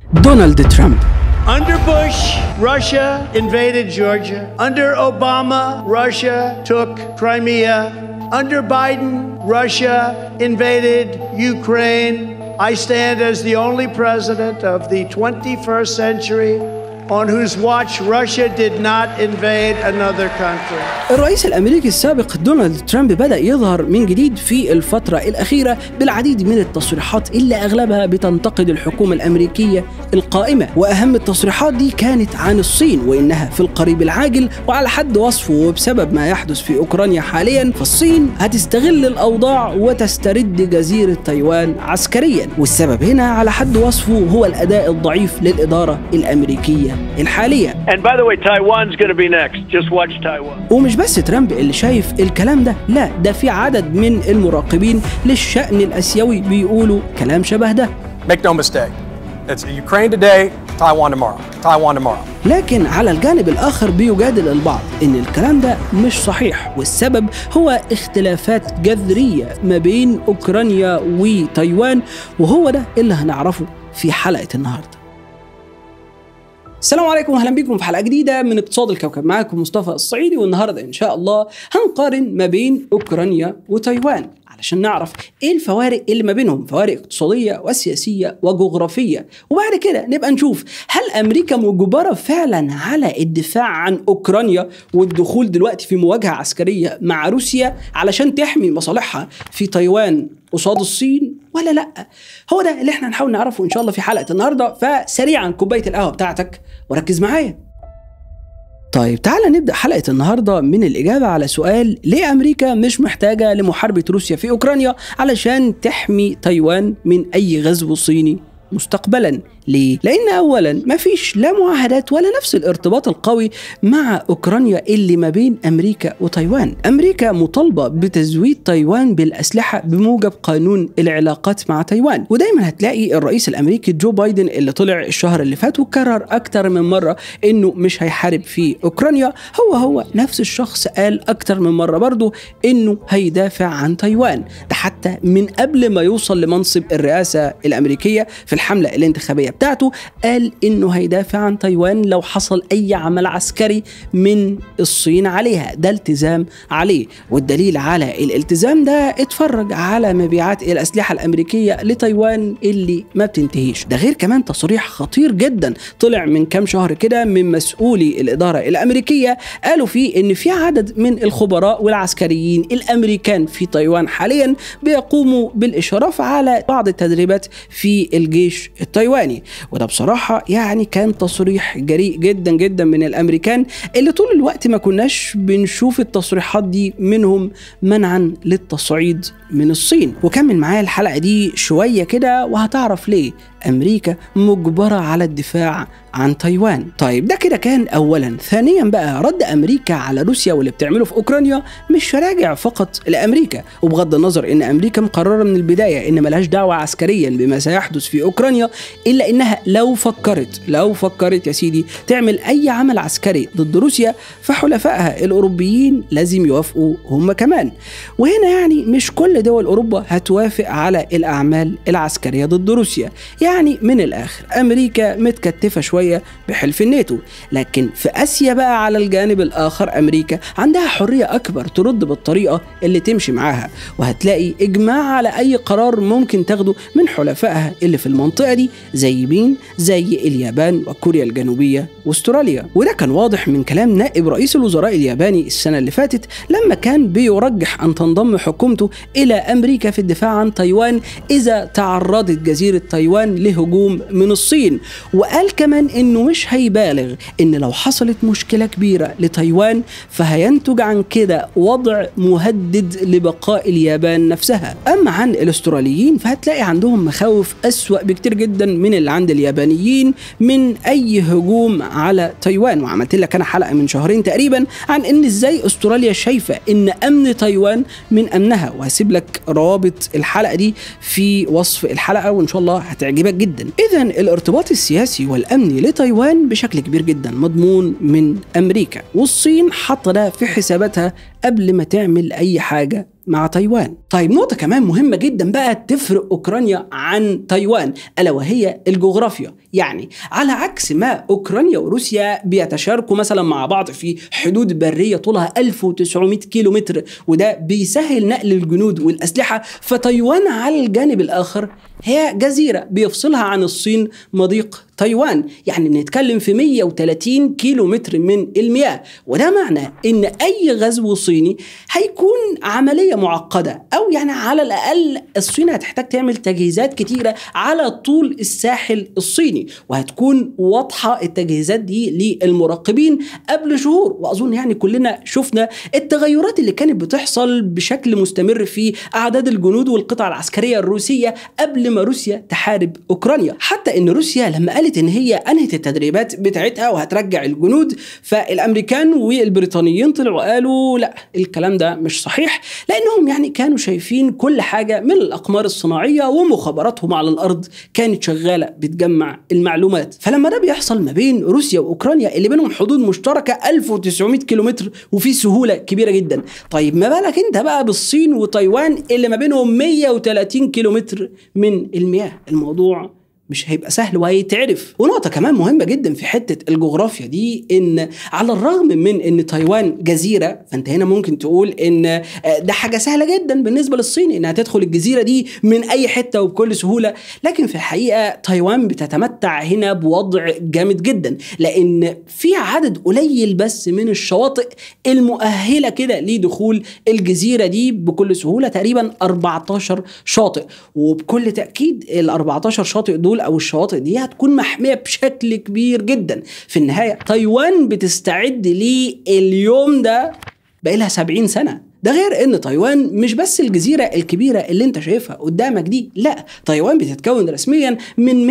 دونالد ترامب Under Bush, Russia invaded Georgia. Under Obama, Russia took Crimea. Under Biden, Russia invaded Ukraine. I stand as the only president of the 21st century on whose watch Russia did not invade another country. الرئيس الامريكي السابق دونالد ترامب بدا يظهر من جديد في الفتره الاخيره بالعديد من التصريحات اللي اغلبها بتنتقد الحكومه الامريكيه القائمه واهم التصريحات دي كانت عن الصين وانها في القريب العاجل وعلى حد وصفه وبسبب ما يحدث في اوكرانيا حاليا فالصين هتستغل الاوضاع وتسترد جزيره تايوان عسكريا والسبب هنا على حد وصفه هو الاداء الضعيف للاداره الامريكيه الحاليه And by the way, Taiwan's going to be next. Just watch Taiwan. ومش بس ترامب اللي شايف الكلام ده لا ده في عدد من المراقبين للشأن الآسيوي بيقولوا كلام شبه ده Make no mistake. It's Ukraine today, Taiwan tomorrow. Taiwan tomorrow. لكن على الجانب الآخر بيجادل البعض إن الكلام ده مش صحيح والسبب هو اختلافات جذرية ما بين أوكرانيا وتايوان وهو ده اللي هنعرفه في حلقة النهارده السلام عليكم واهلا بكم في حلقه جديده من اقتصاد الكوكب معاكم مصطفى الصعيدي والنهارده ان شاء الله هنقارن ما بين اوكرانيا وتايوان علشان نعرف ايه الفوارق اللي ما بينهم فوارق اقتصاديه وسياسيه وجغرافيه وبعد كده نبقى نشوف هل امريكا مجبره فعلا على الدفاع عن اوكرانيا والدخول دلوقتي في مواجهه عسكريه مع روسيا علشان تحمي مصالحها في تايوان قصاد الصين ولا لا هو ده اللي احنا هنحاول نعرفه ان شاء الله في حلقه النهارده فسريعا كوبايه القهوه بتاعتك وركز معايا طيب تعالى نبدأ حلقة النهاردة من الإجابة على سؤال ليه أمريكا مش محتاجة لمحاربة روسيا في أوكرانيا علشان تحمي تايوان من أي غزو صيني مستقبلا ليه؟ لأن أولا مفيش لا معاهدات ولا نفس الارتباط القوي مع أوكرانيا اللي ما بين أمريكا وتايوان أمريكا مطالبة بتزويد تايوان بالأسلحة بموجب قانون العلاقات مع تايوان ودايما هتلاقي الرئيس الأمريكي جو بايدن اللي طلع الشهر اللي فات وكرر أكتر من مرة إنه مش هيحارب في أوكرانيا هو هو نفس الشخص قال أكتر من مرة برضه إنه هيدافع عن تايوان ده حتى من قبل ما يوصل لمنصب الرئاسة الأمريكية في الحملة الانتخابية بتاعته قال انه هيدافع عن تايوان لو حصل اي عمل عسكري من الصين عليها ده التزام عليه والدليل على الالتزام ده اتفرج على مبيعات الاسلحه الامريكيه لتايوان اللي ما بتنتهيش ده غير كمان تصريح خطير جدا طلع من كام شهر كده من مسؤولي الاداره الامريكيه قالوا فيه ان في عدد من الخبراء والعسكريين الامريكان في تايوان حاليا بيقوموا بالاشراف على بعض التدريبات في الجيش التايواني وده بصراحة يعني كان تصريح جريء جدا جدا من الأمريكان اللي طول الوقت ما كناش بنشوف التصريحات دي منهم منعا للتصعيد من الصين وكمل معايا الحلقة دي شوية كده وهتعرف ليه أمريكا مجبرة على الدفاع عن تايوان طيب ده كده كان أولا ثانيا بقى رد أمريكا على روسيا واللي بتعمله في أوكرانيا مش راجع فقط لأمريكا وبغض النظر إن أمريكا مقررة من البداية إن ملهاش دعوة عسكريا بما سيحدث في أوكرانيا إلا إنها لو فكرت لو فكرت يا سيدي تعمل أي عمل عسكري ضد روسيا فحلفائها الأوروبيين لازم يوافقوا هم كمان وهنا يعني مش كل دول أوروبا هتوافق على الأعمال العسكرية ضد روسيا يعني من الآخر أمريكا متكتفة شوية بحلف الناتو لكن في آسيا بقى على الجانب الآخر أمريكا عندها حرية أكبر ترد بالطريقة اللي تمشي معاها وهتلاقي إجماع على أي قرار ممكن تاخده من حلفائها اللي في المنطقة دي زي مين؟ زي اليابان وكوريا الجنوبية واستراليا وده كان واضح من كلام نائب رئيس الوزراء الياباني السنة اللي فاتت لما كان بيرجح أن تنضم حكومته إلى أمريكا في الدفاع عن تايوان إذا تعرضت جزيرة تايوان لهجوم من الصين وقال كمان إنه مش هيبالغ إن لو حصلت مشكلة كبيرة لتايوان فهينتج عن كده وضع مهدد لبقاء اليابان نفسها أما عن الاستراليين فهتلاقي عندهم مخاوف أسوأ بكتير جدا من اللي عند اليابانيين من أي هجوم على تايوان وعملت لك أنا حلقة من شهرين تقريبا عن إن إزاي أستراليا شايفة إن أمن تايوان من أمنها وهسيب لك روابط الحلقة دي في وصف الحلقة وإن شاء الله هتعجبك جدا إذا الارتباط السياسي والأمني لتايوان بشكل كبير جدا مضمون من أمريكا والصين حاطة ده في حساباتها قبل ما تعمل أي حاجة مع تايوان طيب نقطة كمان مهمة جدا بقى تفرق أوكرانيا عن تايوان ألا وهي الجغرافيا يعني على عكس ما أوكرانيا وروسيا بيتشاركوا مثلا مع بعض في حدود برية طولها 1900 كيلو متر وده بيسهل نقل الجنود والأسلحة فتايوان على الجانب الآخر هي جزيرة بيفصلها عن الصين مضيق تايوان يعني بنتكلم في 130 كيلو متر من المياه وده معنى ان اي غزو صيني هيكون عملية معقدة او يعني على الاقل الصين هتحتاج تعمل تجهيزات كتيرة على طول الساحل الصيني وهتكون واضحة التجهيزات دي للمراقبين قبل شهور واظن يعني كلنا شفنا التغيرات اللي كانت بتحصل بشكل مستمر في اعداد الجنود والقطع العسكرية الروسية قبل ما روسيا تحارب اوكرانيا حتى ان روسيا لما قالت ان هي انهت التدريبات بتاعتها وهترجع الجنود فالامريكان والبريطانيين طلعوا قالوا لا الكلام ده مش صحيح لانهم يعني كانوا شايفين كل حاجه من الاقمار الصناعيه ومخابراتهم على الارض كانت شغاله بتجمع المعلومات فلما ده بيحصل ما بين روسيا واوكرانيا اللي بينهم حدود مشتركه 1900 كيلومتر وفي سهوله كبيره جدا طيب ما بالك انت بقى بالصين وتايوان اللي ما بينهم 130 كيلومتر من المياه الموضوع مش هيبقى سهل وهيتعرف ونقطة كمان مهمة جدا في حتة الجغرافيا دي ان على الرغم من ان تايوان جزيرة فانت هنا ممكن تقول ان ده حاجة سهلة جدا بالنسبة للصين انها تدخل الجزيرة دي من اي حتة وبكل سهولة لكن في الحقيقة تايوان بتتمتع هنا بوضع جامد جدا لان في عدد قليل بس من الشواطئ المؤهلة كده لدخول الجزيرة دي بكل سهولة تقريبا 14 شاطئ وبكل تأكيد ال 14 شاطئ دول او الشواطئ دي هتكون محميه بشكل كبير جدا في النهايه تايوان بتستعد لليوم ده بقالها 70 سنه ده غير ان تايوان مش بس الجزيره الكبيره اللي انت شايفها قدامك دي لا تايوان بتتكون رسميا من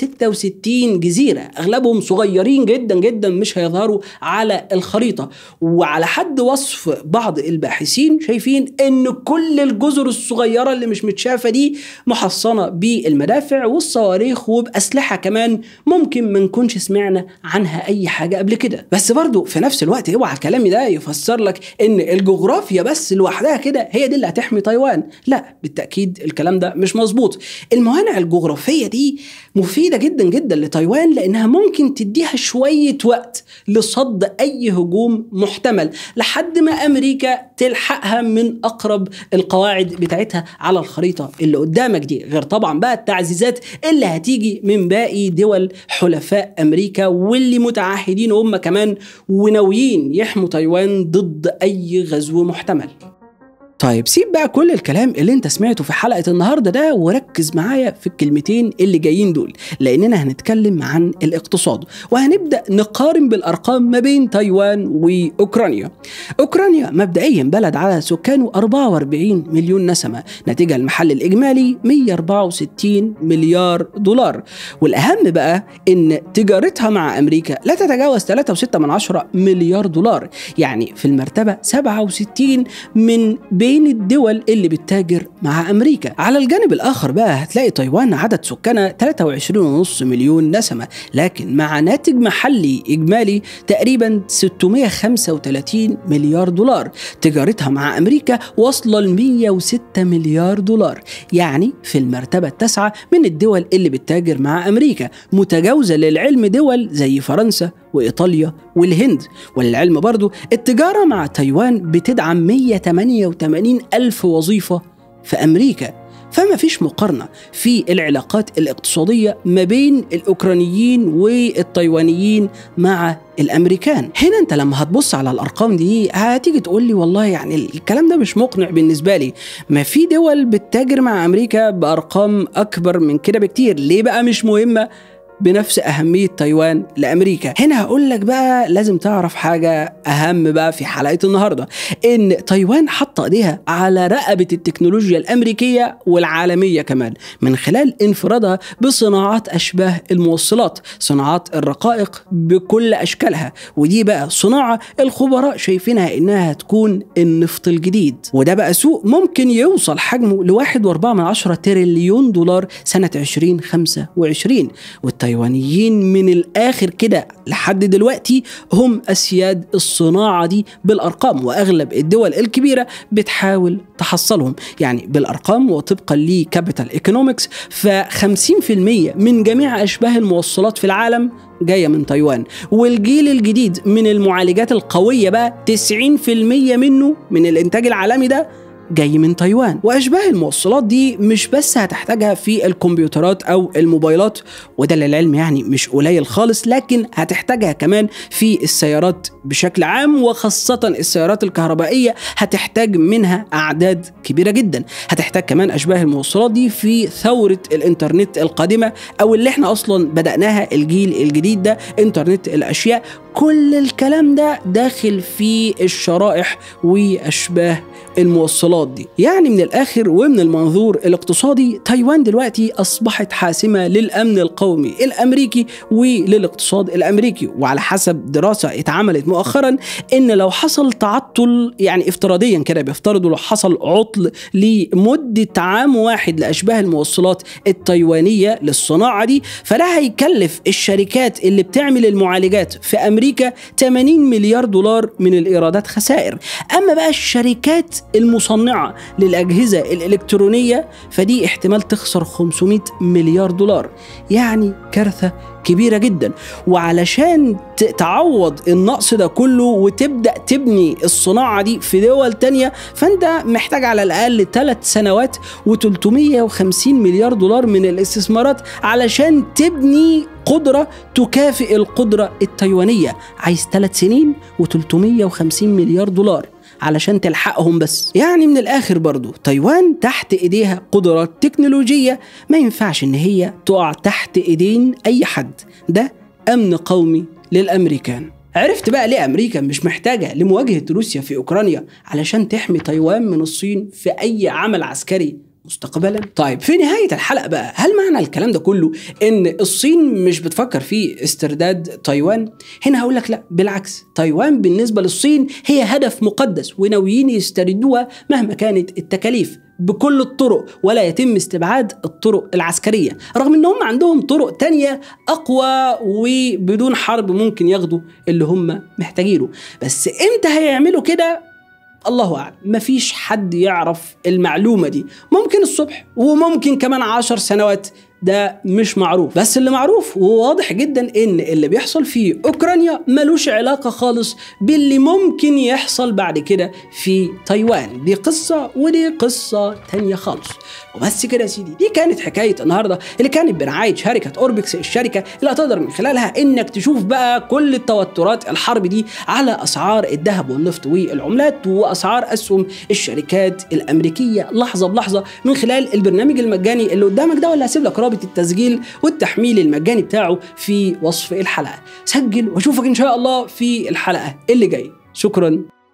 166 جزيره اغلبهم صغيرين جدا جدا مش هيظهروا على الخريطه وعلى حد وصف بعض الباحثين شايفين ان كل الجزر الصغيره اللي مش متشافه دي محصنه بالمدافع والصواريخ وباسلحه كمان ممكن ما نكونش سمعنا عنها اي حاجه قبل كده بس برضو في نفس الوقت اوعى كلامي ده يفسر لك ان الجغرافيا بس بس لوحدها كده هي دي اللي هتحمي تايوان لا بالتاكيد الكلام ده مش مظبوط الموانع الجغرافيه دي مفيده جدا جدا لتايوان لانها ممكن تديها شويه وقت لصد اي هجوم محتمل لحد ما امريكا تلحقها من اقرب القواعد بتاعتها على الخريطه اللي قدامك دي غير طبعا بقى التعزيزات اللي هتيجي من باقي دول حلفاء امريكا واللي متعهدين هم كمان وناويين يحموا تايوان ضد اي غزو محتمل طيب سيب بقى كل الكلام اللي انت سمعته في حلقة النهاردة ده وركز معايا في الكلمتين اللي جايين دول لاننا هنتكلم عن الاقتصاد وهنبدأ نقارن بالارقام ما بين تايوان واوكرانيا اوكرانيا مبدئيا بلد على سكانه 44 مليون نسمة نتيجة المحل الاجمالي 164 مليار دولار والاهم بقى ان تجارتها مع امريكا لا تتجاوز 3.6 من عشرة مليار دولار يعني في المرتبة 67 من بين الدول اللي بتتاجر مع امريكا على الجانب الاخر بقى هتلاقي تايوان عدد سكانها 23.5 مليون نسمه لكن مع ناتج محلي اجمالي تقريبا 635 مليار دولار تجارتها مع امريكا واصله ل 106 مليار دولار يعني في المرتبه التاسعه من الدول اللي بتتاجر مع امريكا متجاوزه للعلم دول زي فرنسا وايطاليا والهند وللعلم برضو التجاره مع تايوان بتدعم 188 الف وظيفه في امريكا فما فيش مقارنة في العلاقات الاقتصادية ما بين الأوكرانيين والتايوانيين مع الامريكان هنا انت لما هتبص على الارقام دي هتيجي تقول لي والله يعني الكلام ده مش مقنع بالنسبه لي ما في دول بتتاجر مع امريكا بارقام اكبر من كده بكتير ليه بقى مش مهمه بنفس أهمية تايوان لأمريكا هنا هقول لك بقى لازم تعرف حاجة أهم بقى في حلقة النهاردة إن تايوان حط إيديها على رقبة التكنولوجيا الأمريكية والعالمية كمان من خلال انفرادها بصناعات أشباه الموصلات صناعات الرقائق بكل أشكالها ودي بقى صناعة الخبراء شايفينها إنها هتكون النفط الجديد وده بقى سوق ممكن يوصل حجمه لواحد واربعة من عشرة تريليون دولار سنة 2025 والت التايوانيين من الآخر كده لحد دلوقتي هم أسياد الصناعة دي بالأرقام وأغلب الدول الكبيرة بتحاول تحصلهم يعني بالأرقام وطبقا لكابيتال ايكونومكس ف 50% من جميع أشباه الموصلات في العالم جاية من تايوان والجيل الجديد من المعالجات القوية بقى 90% منه من الإنتاج العالمي ده جاي من تايوان واشباه الموصلات دي مش بس هتحتاجها في الكمبيوترات او الموبايلات وده للعلم يعني مش قليل خالص لكن هتحتاجها كمان في السيارات بشكل عام وخاصة السيارات الكهربائية هتحتاج منها اعداد كبيرة جدا هتحتاج كمان اشباه الموصلات دي في ثورة الانترنت القادمة او اللي احنا اصلا بدأناها الجيل الجديد ده انترنت الاشياء كل الكلام ده داخل في الشرائح واشباه الموصلات دي يعني من الاخر ومن المنظور الاقتصادي تايوان دلوقتي اصبحت حاسمه للامن القومي الامريكي وللاقتصاد الامريكي وعلى حسب دراسه اتعملت مؤخرا ان لو حصل تعطل يعني افتراضيا كده بيفترضوا لو حصل عطل لمده عام واحد لاشباه الموصلات التايوانيه للصناعه دي فده هيكلف الشركات اللي بتعمل المعالجات في امريكا 80 مليار دولار من الايرادات خسائر اما بقى الشركات المصنعة للأجهزة الإلكترونية فدي احتمال تخسر 500 مليار دولار يعني كارثة كبيرة جدا وعلشان تعوض النقص ده كله وتبدأ تبني الصناعة دي في دول تانية فأنت محتاج على الأقل ثلاث سنوات و350 مليار دولار من الاستثمارات علشان تبني قدرة تكافئ القدرة التايوانية عايز ثلاث سنين و350 مليار دولار علشان تلحقهم بس يعني من الاخر برضو تايوان تحت ايديها قدرات تكنولوجيه ما ينفعش ان هي تقع تحت ايدين اي حد ده امن قومي للامريكان عرفت بقى ليه امريكا مش محتاجه لمواجهه روسيا في اوكرانيا علشان تحمي تايوان من الصين في اي عمل عسكري مستقبلا طيب في نهايه الحلقه بقى هل معنى الكلام ده كله ان الصين مش بتفكر في استرداد تايوان هنا هقول لك لا بالعكس تايوان بالنسبه للصين هي هدف مقدس وناويين يستردوها مهما كانت التكاليف بكل الطرق ولا يتم استبعاد الطرق العسكرية رغم ان هم عندهم طرق تانية اقوى وبدون حرب ممكن ياخدوا اللي هم محتاجينه بس امتى هيعملوا كده الله اعلم مفيش حد يعرف المعلومه دي ممكن الصبح وممكن كمان عشر سنوات ده مش معروف بس اللي معروف وواضح جدا ان اللي بيحصل في اوكرانيا ملوش علاقه خالص باللي ممكن يحصل بعد كده في تايوان دي قصه ودي قصه تانية خالص وبس كده يا سيدي دي كانت حكايه النهارده اللي كانت برعايه شركه اوربكس الشركه اللي هتقدر من خلالها انك تشوف بقى كل التوترات الحرب دي على اسعار الذهب والنفط والعملات واسعار اسهم الشركات الامريكيه لحظه بلحظه من خلال البرنامج المجاني اللي قدامك ده ولا هسيب لك رابط التسجيل والتحميل المجاني بتاعه في وصف الحلقه سجل واشوفك ان شاء الله في الحلقه اللي جايه شكرا